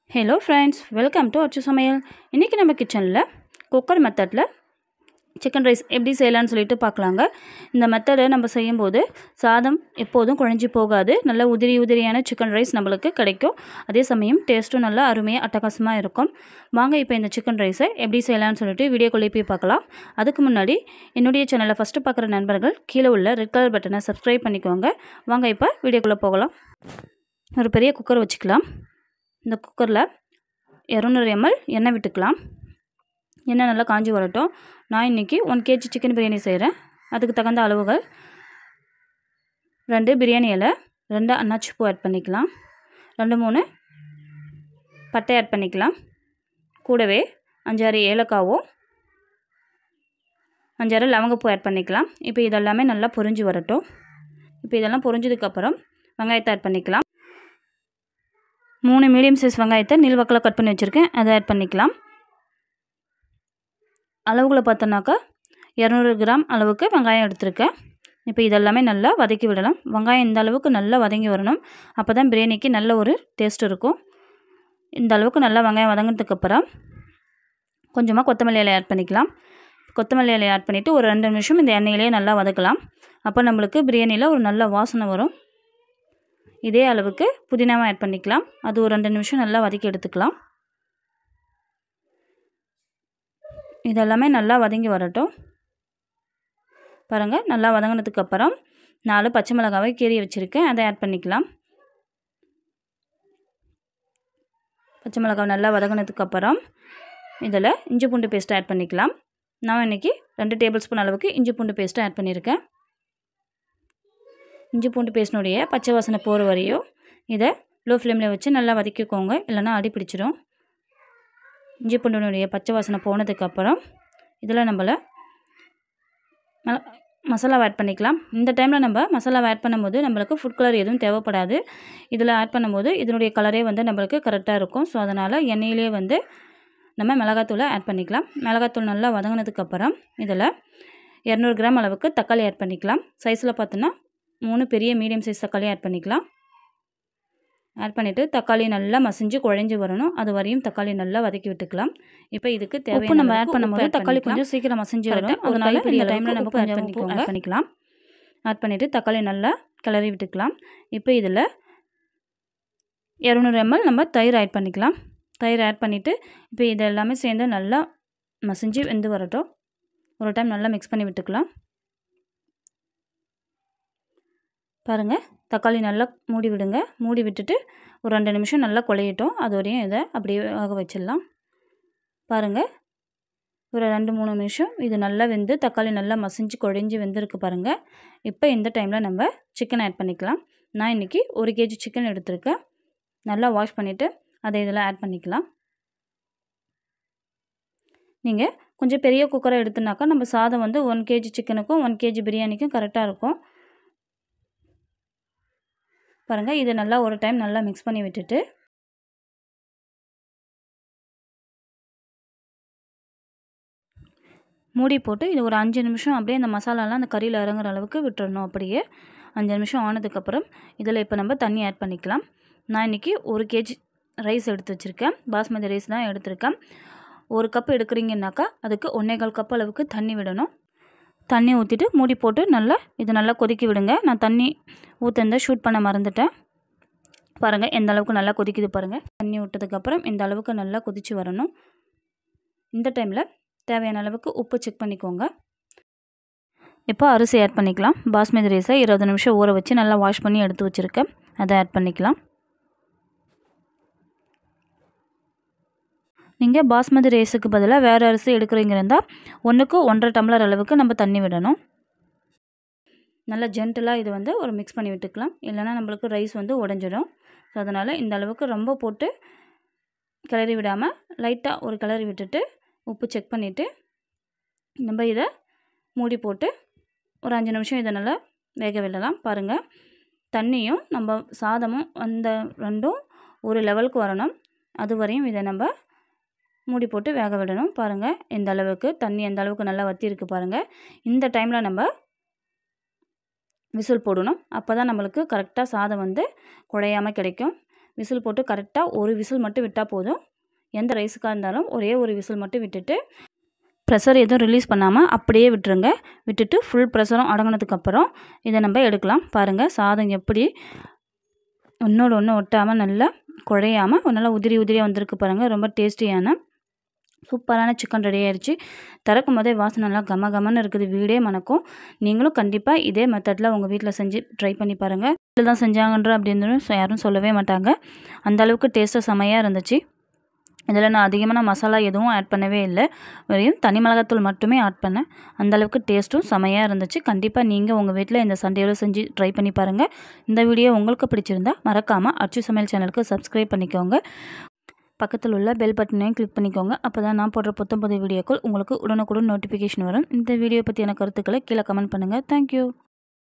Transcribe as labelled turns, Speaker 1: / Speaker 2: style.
Speaker 1: hello friends welcome to அச்சு சமையல் இன்றைக்கி நம்ம கிச்சனில் குக்கர் மெத்தடில் சிக்கன் ரைஸ் எப்படி செய்யலாம்னு சொல்லிட்டு பார்க்கலாங்க இந்த மெத்தடை நம்ம செய்யும்போது சாதம் எப்போதும் குழஞ்சி போகாது நல்ல உதிரி உதிரியான சிக்கன் ரைஸ் நம்மளுக்கு கிடைக்கும் அதே சமயம் டேஸ்ட்டும் நல்லா அருமையாக அட்டகாசமாக இருக்கும் வாங்க இப்போ இந்த சிக்கன் ரைஸை எப்படி செய்யலாம்னு சொல்லிட்டு வீடியோக்குள்ளே போய் பார்க்கலாம் அதுக்கு முன்னாடி என்னுடைய சேனலை ஃபஸ்ட்டு பார்க்குற நண்பர்கள் கீழே உள்ள ரெட் கலர் பட்டனை சப்ஸ்கிரைப் பண்ணிக்கோங்க வாங்க இப்போ வீடியோக்குள்ளே போகலாம் ஒரு பெரிய குக்கர் வச்சுக்கலாம் இந்த குக்கரில் இரநூறு எம்எல் எண்ணெய் விட்டுக்கலாம் எண்ணெய் நல்லா காஞ்சி வரட்டும் நான் இன்றைக்கி ஒன் கேஜி சிக்கன் பிரியாணி செய்கிறேன் அதுக்கு தகுந்த அளவுகள் ரெண்டு பிரியாணி இலை ரெண்டு அன்னாச்சி பூ ஆட் பண்ணிக்கலாம் ரெண்டு மூணு பட்டை ஆட் பண்ணிக்கலாம் கூடவே அஞ்சாறு ஏலக்காவும் அஞ்சாறு லவங்கப்பூ ஆட் பண்ணிக்கலாம் இப்போ இதெல்லாமே நல்லா பொரிஞ்சு வரட்டும் இப்போ இதெல்லாம் பொரிஞ்சதுக்கப்புறம் வெங்காயத்தை ஆட் பண்ணிக்கலாம் மூணு மீடியம் சைஸ் வெங்காயத்தை நீள்வாக்கில் கட் பண்ணி வச்சுருக்கேன் அதை ஆட் பண்ணிக்கலாம் அளவுகளை பார்த்தோன்னாக்கா இரநூறு கிராம் அளவுக்கு வெங்காயம் எடுத்திருக்கேன் இப்போ இதெல்லாமே நல்லா வதக்கி விடலாம் வெங்காயம் இந்த அளவுக்கு நல்லா வதங்கி வரணும் அப்போ தான் பிரியாணிக்கு நல்ல ஒரு டேஸ்ட் இருக்கும் இந்த அளவுக்கு நல்லா வெங்காயம் வதங்கினதுக்கப்புறம் கொஞ்சமாக கொத்தமல்லி இலையை ஆட் பண்ணிக்கலாம் கொத்தமல்லி இலையை ஆட் பண்ணிவிட்டு ஒரு ரெண்டு நிமிஷம் இந்த எண்ணெயிலேயே நல்லா வதக்கலாம் அப்போ நம்மளுக்கு பிரியாணியில் ஒரு நல்ல வாசனை வரும் இதே அளவுக்கு புதினாவை ஆட் பண்ணிக்கலாம் அது ஒரு ரெண்டு நிமிஷம் நல்லா வதக்கி எடுத்துக்கலாம் இதெல்லாமே நல்லா வதங்கி வரட்டும் பாருங்கள் நல்லா வதங்கினதுக்கப்புறம் நாலு பச்சை மிளகாவை கீறி வச்சுருக்கேன் அதை ஆட் பண்ணிக்கலாம் பச்சை மிளகாவை நல்லா வதங்கினதுக்கப்புறம் இதில் இஞ்சி பூண்டு பேஸ்ட்டை ஆட் பண்ணிக்கலாம் நான் இன்றைக்கி ரெண்டு டேபிள் ஸ்பூன் அளவுக்கு இஞ்சி பூண்டு பேஸ்ட்டை ஆட் பண்ணியிருக்கேன் இஞ்சி பூண்டு பேஸ்டினுடைய பச்சை வாசனை போகிற வரையும் இதை லோ ஃப்ளேமில் வச்சு நல்லா வதக்கிக்கோங்க இல்லைனா அடி பிடிச்சிடும் இஞ்சி பூண்டினுடைய பச்சை வாசனை போனதுக்கப்புறம் இதில் நம்மள மசாலாவை ஆட் பண்ணிக்கலாம் இந்த டைமில் நம்ம மசாலாவை ஆட் பண்ணும்போது நம்மளுக்கு ஃபுட் கலர் எதுவும் தேவைப்படாது இதில் ஆட் பண்ணும்போது இதனுடைய கலரே வந்து நம்மளுக்கு கரெக்டாக இருக்கும் ஸோ அதனால் எண்ணெயிலே வந்து நம்ம மிளகாத்தூளை ஆட் பண்ணிக்கலாம் மிளகாத்தூள் நல்லா வதங்கினதுக்கப்புறம் இதில் இரநூறு கிராம் அளவுக்கு தக்காளி ஆட் பண்ணிக்கலாம் சைஸில் பார்த்தோன்னா மூணு பெரிய மீடியம் சைஸ் தக்காளி ஆட் பண்ணிக்கலாம் ஆட் பண்ணிவிட்டு தக்காளி நல்லா மசிஞ்சு குழஞ்சி வரணும் அது வரையும் தக்காளி நல்லா வதக்கி விட்டுக்கலாம் இப்போ இதுக்கு தேவையான நம்ம ஆட் பண்ணும்போது தக்காளி கொஞ்சம் சீக்கிரம் மசிஞ்சு வரும் அதனால இந்த டைமில் நம்ம கொஞ்சம் ஆட் ஆட் பண்ணிக்கலாம் ஆட் பண்ணிவிட்டு தக்காளி நல்லா கிளறி விட்டுக்கலாம் இப்போ இதில் இரநூறு எம்எல் நம்ம தயிர் ஆட் பண்ணிக்கலாம் தயிர் ஆட் பண்ணிவிட்டு இப்போ இது எல்லாமே சேர்ந்து நல்லா மசிஞ்சு வெந்து வரட்டும் ஒரு டைம் நல்லா மிக்ஸ் பண்ணி விட்டுக்கலாம் பாருங்கள் தக்காளி நல்லா மூடி விடுங்க மூடி விட்டுட்டு ஒரு ரெண்டு நிமிஷம் நல்லா குழையட்டும் அது வரையும் இதை அப்படியே ஆக வச்சிடலாம் பாருங்கள் ஒரு ரெண்டு மூணு நிமிஷம் இது நல்லா வெந்து தக்காளி நல்லா மசிஞ்சு குழஞ்சி வெந்திருக்கு பாருங்கள் இப்போ இந்த டைமில் நம்ம சிக்கன் ஆட் பண்ணிக்கலாம் நான் இன்றைக்கி ஒரு கேஜி சிக்கன் எடுத்திருக்கேன் நல்லா வாஷ் பண்ணிவிட்டு அதை இதில் ஆட் பண்ணிக்கலாம் நீங்கள் கொஞ்சம் பெரிய குக்கரை எடுத்துனாக்கா நம்ம சாதம் வந்து ஒன் கேஜி சிக்கனுக்கும் ஒன் கேஜி பிரியாணிக்கும் கரெக்டாக இருக்கும் பாருங்கள் இதை நல்லா ஒரு டைம் நல்லா மிக்ஸ் பண்ணி விட்டுட்டு மூடி போட்டு இது ஒரு அஞ்சு நிமிஷம் அப்படியே அந்த மசாலாலாம் அந்த கறியில் இறங்குற அளவுக்கு விட்டுறணும் அப்படியே அஞ்சு நிமிஷம் ஆனதுக்கப்புறம் இதில் இப்போ நம்ம தண்ணி ஆட் பண்ணிக்கலாம் நான் இன்றைக்கி ஒரு கேஜி ரைஸ் எடுத்து வச்சுருக்கேன் பாஸ்மதி ரைஸ் தான் எடுத்திருக்கேன் ஒரு கப் எடுக்கிறீங்கன்னாக்கா அதுக்கு ஒன்றேகால் கப் அளவுக்கு தண்ணி விடணும் தண்ணி ஊற்றிட்டு மூடி போட்டு நல்லா இது நல்லா கொதிக்க விடுங்க நான் தண்ணி ஊற்றிருந்த ஷூட் பண்ண மறந்துட்டேன் பாருங்கள் எந்த அளவுக்கு நல்லா கொதிக்குது பாருங்கள் தண்ணி விட்டதுக்கப்புறம் இந்த அளவுக்கு நல்லா கொதித்து வரணும் இந்த டைமில் தேவையான அளவுக்கு உப்பு செக் பண்ணிக்கோங்க இப்போ அரிசி ஆட் பண்ணிக்கலாம் பாஸ்மதி ரைஸை இருபது நிமிஷம் ஊற வச்சு நல்லா வாஷ் பண்ணி எடுத்து வச்சுருக்கேன் அதை ஆட் பண்ணிக்கலாம் நீங்கள் பாஸ்மதி ரைஸுக்கு பதிலாக வேறு அரிசி எடுக்கிறீங்க இருந்தால் ஒன்றுக்கு ஒன்றரை டம்ளர் அளவுக்கு நம்ம தண்ணி விடணும் நல்லா ஜென்டலாக இது வந்து ஒரு மிக்ஸ் பண்ணி விட்டுக்கலாம் இல்லைனா நம்மளுக்கு ரைஸ் வந்து உடஞ்சிடும் ஸோ அதனால் இந்த அளவுக்கு ரொம்ப போட்டு கிளறி விடாமல் லைட்டாக ஒரு கிளறி விட்டுட்டு உப்பு செக் பண்ணிவிட்டு நம்ம இதை மூடி போட்டு ஒரு அஞ்சு நிமிஷம் இதை நல்லா வேக விடலாம் பாருங்கள் தண்ணியும் நம்ம சாதமும் அந்த ரெண்டும் ஒரு லெவலுக்கு வரணும் அது வரையும் இதை நம்ம மூடி போட்டு வேக விடணும் பாருங்கள் இந்த அளவுக்கு தண்ணி எந்த அளவுக்கு நல்லா வற்றி இருக்குது பாருங்கள் இந்த டைமில் நம்ம விசில் போடணும் அப்போ தான் நம்மளுக்கு கரெக்டாக சாதம் வந்து குழையாமல் கிடைக்கும் விசில் போட்டு கரெக்டாக ஒரு விசில் மட்டும் விட்டால் போதும் எந்த ரைஸுக்காக இருந்தாலும் ஒரே ஒரு விசில் மட்டும் விட்டுட்டு ப்ரெஷர் எதுவும் ரிலீஸ் பண்ணாமல் அப்படியே விட்டுருங்க விட்டுட்டு ஃபுல் ப்ரெஷரும் அடங்கினதுக்கப்புறம் இதை நம்ம எடுக்கலாம் பாருங்கள் சாதம் எப்படி ஒன்றோட ஒன்று ஒட்டாமல் நல்லா குழையாமல் நல்லா உதிரி உதிரியாக வந்திருக்கு பாருங்கள் ரொம்ப டேஸ்டியான சூப்பரான சிக்கன் ரெடி ஆயிடுச்சு திறக்கும் போதே வாசனை நல்லா கம கமன்னு இருக்குது வீடே மணக்கும் நீங்களும் கண்டிப்பாக இதே மெத்தடில் உங்கள் வீட்டில் செஞ்சு ட்ரை பண்ணி பாருங்கள் வீட்டில் தான் செஞ்சாங்கன்ற அப்படின்னு யாரும் சொல்லவே மாட்டாங்க அந்த அளவுக்கு டேஸ்ட்டு செமையாக இருந்துச்சு இதில் நான் அதிகமான மசாலா எதுவும் ஆட் பண்ணவே இல்லை வெறும் தனி மிளகாத்தூள் மட்டுமே ஆட் பண்ணேன் அந்தளவுக்கு டேஸ்ட்டும் செமையாக இருந்துச்சு கண்டிப்பாக நீங்கள் உங்கள் வீட்டில் இந்த சண்டேயோட செஞ்சு ட்ரை பண்ணி பாருங்கள் இந்த வீடியோ உங்களுக்கு பிடிச்சிருந்தா மறக்காமல் அச்சு சமையல் சேனலுக்கு சப்ஸ்கிரைப் பண்ணிக்கோங்க பக்கத்தில் உள்ள பெல் பட்டனையும் கிளிக் பண்ணிக்கோங்க அப்போ தான் நான் போடுற புத்தம் புது வீடியோக்கள் உங்களுக்கு உடனுக்குடன் நோட்டிஃபிகேஷன் வரும் இந்த வீடியோ பற்றியான கருத்துக்களை கீழே கமெண்ட் பண்ணுங்கள் தேங்க்யூ